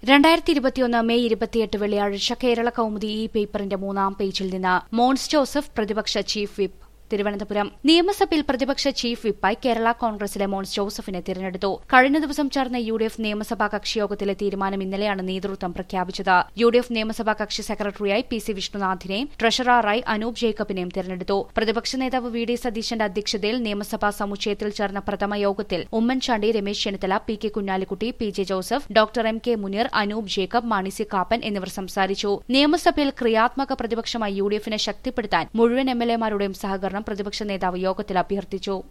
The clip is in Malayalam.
രണ്ടായിരത്തി ഇരുപത്തിയൊന്ന് മെയ് ഇരുപത്തിയെട്ട് വെള്ളിയാഴ്ച കേരള കൌമുദി ഈ പേപ്പറിന്റെ മൂന്നാം പേജിൽ നിന്ന് മോൺസ് ജോസഫ് പ്രതിപക്ഷ ചീഫ് വിപ്പ് തിരുവനന്തപുരം നിയമസഭയിൽ പ്രതിപക്ഷ ചീഫ് വിപ്പായി കേരള കോൺഗ്രസിലെ മോൺസ് ജോസഫിനെ തിരഞ്ഞെടുത്തു കഴിഞ്ഞ ദിവസം ചേർന്ന യു ഡി എഫ് നിയമസഭാ കക്ഷിയോഗത്തിലെ തീരുമാനം ഇന്നലെയാണ് നേതൃത്വം പ്രഖ്യാപിച്ചത് യു ഡി എഫ് നിയമസഭാ കക്ഷി സെക്രട്ടറിയായി പി സി വിഷ്ണുനാഥിനെയും ട്രഷററായി അനൂപ് ജേക്കബിനെയും തിരഞ്ഞെടുത്തു പ്രതിപക്ഷ നേതാവ് വി ഡി സതീശന്റെ അധ്യക്ഷതയിൽ നിയമസഭാ സമുച്ചയത്തിൽ ചേർന്ന പ്രഥമ യോഗത്തിൽ Oommen Chandy Ramesh Chennithala P K Kunhalikutty P J Joseph doctor M K Muneer Anoop Jacob Mani C Kappan എന്നിവർ സംസാരിച്ചു നിയമസഭയിൽ ക്രിയാത്മക പ്രതിപക്ഷമായി യു ഡി എഫിനെ ശക്തിപ്പെടുത്താൻ മുഴുവൻ എം എൽ എമാരുടെയും സഹകരണം പ്രതിപക്ഷ നേതാവ് യോഗത്തിൽ അഭ്യർത്ഥിച്ചു